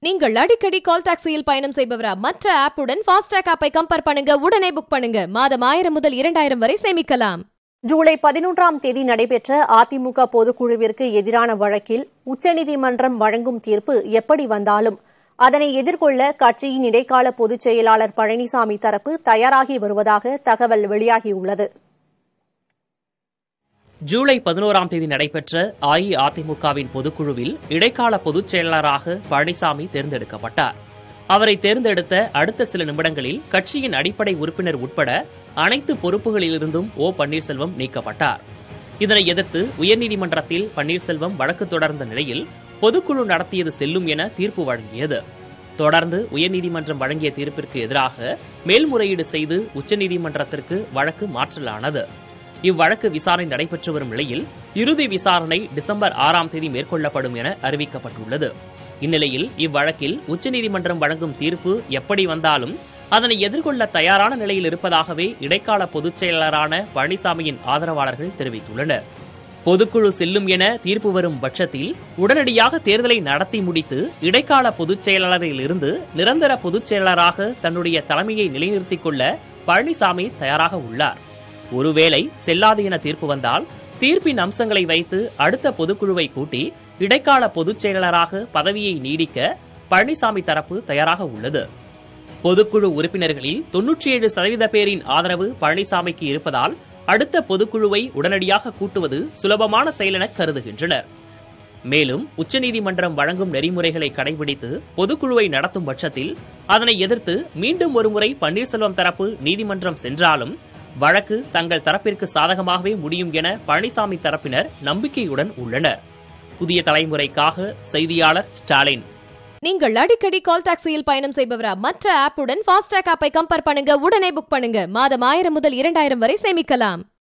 நீங்கள் அடிக்கடி கால் டாக்ஸியில் பயணம் செய்பவரா மற்ற ஆப்புடன் ஃபாஸ்டாக் ஆப்பை கம்பேர் பண்ணுங்க உடனே புக் பண்ணுங்க மாதம் ஆயிரம் முதல் இரண்டாயிரம் வரை சேமிக்கலாம் ஜூலை பதினொன்றாம் தேதி நடைபெற்ற அதிமுக பொதுக்குழுவிற்கு எதிரான வழக்கில் உச்சநீதிமன்றம் வழங்கும் தீர்ப்பு எப்படி வந்தாலும் அதனை எதிர்கொள்ள கட்சியின் இடைக்கால பொதுச் செயலாளர் பழனிசாமி தரப்பு தயாராகி வருவதாக தகவல் வெளியாகியுள்ளது ஜூலை பதினோராம் தேதி நடைபெற்ற அஇஅதிமுகவின் பொதுக்குழுவில் இடைக்கால பொதுச் செயலாளராக பழனிசாமி தேர்ந்தெடுக்கப்பட்டார் அவரை தேர்ந்தெடுத்த அடுத்த சில நிமிடங்களில் கட்சியின் அடிப்படை உறுப்பினர் உட்பட அனைத்து பொறுப்புகளிலிருந்தும் ஓ பன்னீர்செல்வம் நீக்கப்பட்டார் இதனை எதிர்த்து உயர்நீதிமன்றத்தில் பன்னீர்செல்வம் வழக்கு தொடர்ந்த நிலையில் பொதுக்குழு நடத்தியது செல்லும் என தீர்ப்பு வழங்கியது தொடர்ந்து உயர்நீதிமன்றம் வழங்கிய தீர்ப்பிற்கு எதிராக மேல்முறையீடு செய்து உச்சநீதிமன்றத்திற்கு வழக்கு மாற்றலானது இவ்வழக்கு விசாரணை நடைபெற்று வரும் நிலையில் இறுதி விசாரணை டிசம்பர் ஆறாம் தேதி மேற்கொள்ளப்படும் என அறிவிக்கப்பட்டுள்ளது இந்நிலையில் இவ்வழக்கில் உச்சநீதிமன்றம் வழங்கும் தீர்ப்பு எப்படி வந்தாலும் அதனை எதிர்கொள்ள தயாரான நிலையில் இருப்பதாகவே இடைக்கால பொதுச் செயலாளரான பழனிசாமியின் ஆதரவாளர்கள் தெரிவித்துள்ளனர் பொதுக்குழு செல்லும் என தீர்ப்பு வரும் பட்சத்தில் உடனடியாக தேர்தலை நடத்தி முடித்து இடைக்கால பொதுச் செயலாளரில் இருந்து நிரந்தர பொதுச் செயலாளராக தன்னுடைய தலைமையை நிலைநிறுத்திக் கொள்ள பழனிசாமி தயாராக உள்ளார் ஒருவேளை செல்லாது என தீர்ப்பு வந்தால் தீர்ப்பின் அம்சங்களை வைத்து அடுத்த பொதுக்குழுவை கூட்டி இடைக்கால பொதுச் செயலாளராக பதவியை நீடிக்க பழனிசாமி தரப்பு தயாராக உள்ளது பொதுக்குழு உறுப்பினர்களில் தொன்னூற்றி ஏழு சதவீத பேரின் ஆதரவு பழனிசாமிக்கு இருப்பதால் அடுத்த பொதுக்குழுவை உடனடியாக கூட்டுவது சுலபமான செயல் என கருதுகின்றனர் மேலும் உச்சநீதிமன்றம் வழங்கும் நெறிமுறைகளை கடைபிடித்து பொதுக்குழுவை நடத்தும் பட்சத்தில் அதனை எதிர்த்து மீண்டும் ஒருமுறை பன்னீர்செல்வம் தரப்பு நீதிமன்றம் சென்றாலும் வழக்கு தங்கள் தரப்பிற்கு சாதகமாகவே முடியும் என பழனிசாமி தரப்பினர் நம்பிக்கையுடன் உள்ளனர் புதிய தலைமுறைக்காக செய்தியாளர் ஸ்டாலின் நீங்கள் அடிக்கடி கால் டாக்ஸியில் பயணம் செய்பவரா மற்ற ஆப்புடன் ஃபாஸ்டாக் ஆப்பை கம்பேர் பண்ணுங்க உடனே புக் பண்ணுங்க மாதம் ஆயிரம் முதல் இரண்டாயிரம் வரை சேமிக்கலாம்